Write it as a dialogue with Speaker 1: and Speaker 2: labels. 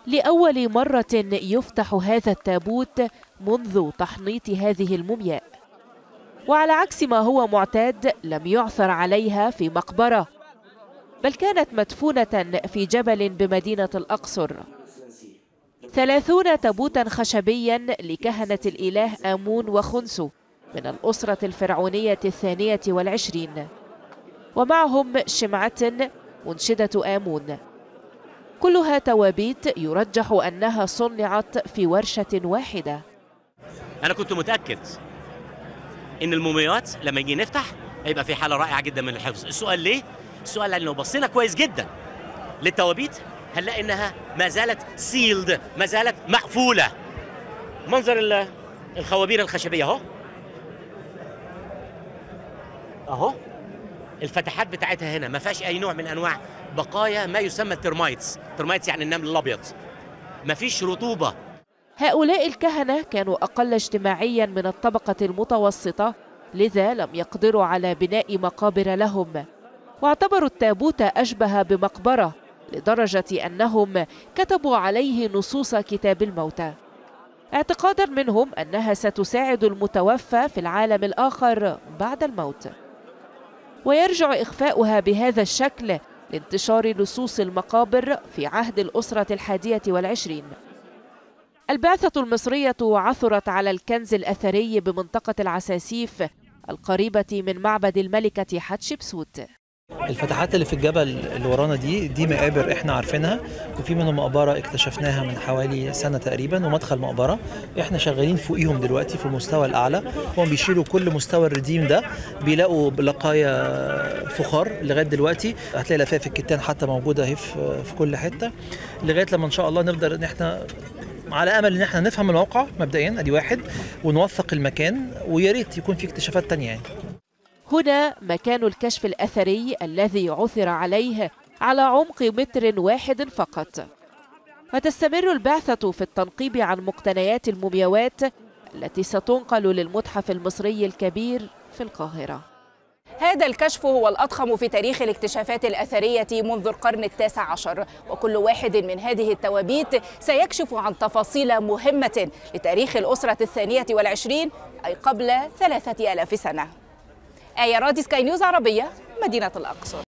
Speaker 1: لأول مرة يفتح هذا التابوت منذ تحنيط هذه المومياء وعلى عكس ما هو معتاد لم يعثر عليها في مقبرة بل كانت مدفونة في جبل بمدينة الأقصر ثلاثون تابوتا خشبيا لكهنة الإله آمون وخنسو من الأسرة الفرعونية الثانية والعشرين ومعهم شمعة منشدة آمون كلها توابيت يرجح أنها صنعت في ورشة واحدة
Speaker 2: انا كنت متاكد ان المومياوات لما يجي نفتح هيبقى في حاله رائعه جدا من الحفظ السؤال ليه السؤال لان لو بصينا كويس جدا للتوابيت هنلاقي انها ما زالت سيلد ما زالت مقفوله منظر ال- الخوابير الخشبيه اهو اهو الفتحات بتاعتها هنا ما فيهاش اي نوع من انواع بقايا ما يسمى الترمايتس ترمايتس يعني النمل الابيض ما فيش رطوبه
Speaker 1: هؤلاء الكهنة كانوا أقل اجتماعيا من الطبقة المتوسطة لذا لم يقدروا على بناء مقابر لهم واعتبروا التابوت أشبه بمقبرة لدرجة أنهم كتبوا عليه نصوص كتاب الموتى اعتقادا منهم أنها ستساعد المتوفى في العالم الآخر بعد الموت ويرجع إخفاؤها بهذا الشكل لانتشار لصوص المقابر في عهد الأسرة الحادية والعشرين البعثة المصرية عثرت على الكنز الأثري بمنطقة العساسيف القريبة من معبد الملكة حتشبسوت
Speaker 3: الفتحات اللي في الجبل اللي ورانا دي دي مقابر احنا عارفينها وفي منهم مقبره اكتشفناها من حوالي سنه تقريبا ومدخل مقبره احنا شغالين فوقيهم دلوقتي في المستوى الاعلى هم بيشيلوا كل مستوى الرديم ده بيلاقوا بقايا فخار لغايه دلوقتي هتلاقي لفائف الكتان حتى موجوده اهي في في كل حته لغايه لما ان شاء الله نقدر ان احنا على امل ان احنا نفهم الموقع مبدئيا ادي واحد ونوثق المكان ويا ريت يكون في اكتشافات تانية يعني
Speaker 1: هنا مكان الكشف الأثري الذي عثر عليه على عمق متر واحد فقط وتستمر البعثة في التنقيب عن مقتنيات المومياوات التي ستنقل للمتحف المصري الكبير في القاهرة
Speaker 4: هذا الكشف هو الأضخم في تاريخ الاكتشافات الأثرية منذ القرن التاسع عشر وكل واحد من هذه التوابيت سيكشف عن تفاصيل مهمة لتاريخ الأسرة الثانية والعشرين أي قبل ثلاثة ألاف سنة آية رادي سكاي نيوز عربية مدينة الأقصر